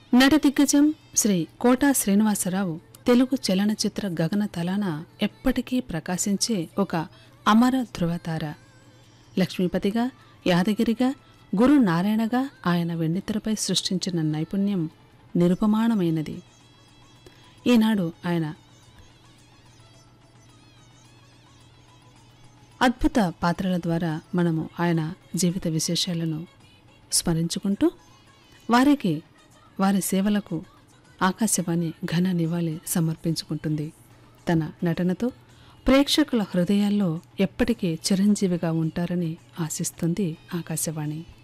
నట దిగ్గజం శ్రీ కోటా శ్రీనివాసరావు తెలుగు చలనచిత్ర గగన తలాన ఎప్పటికీ ప్రకాశించే ఒక అమర ధృవతార లక్ష్మీపతిగా యాదగిరిగా గురు నారాయణగా ఆయన వెండితెరపై సృష్టించిన నైపుణ్యం నిరుపమానమైనది ఈనాడు ఆయన అద్భుత పాత్రల ద్వారా మనము ఆయన జీవిత విశేషాలను స్మరించుకుంటూ వారికి వారి సేవలకు ఆకాశవాణి ఘన నివాళి సమర్పించుకుంటుంది తన నటనతో ప్రేక్షకుల హృదయాల్లో ఎప్పటికీ చిరంజీవిగా ఉంటారని ఆశిస్తుంది ఆకాశవాణి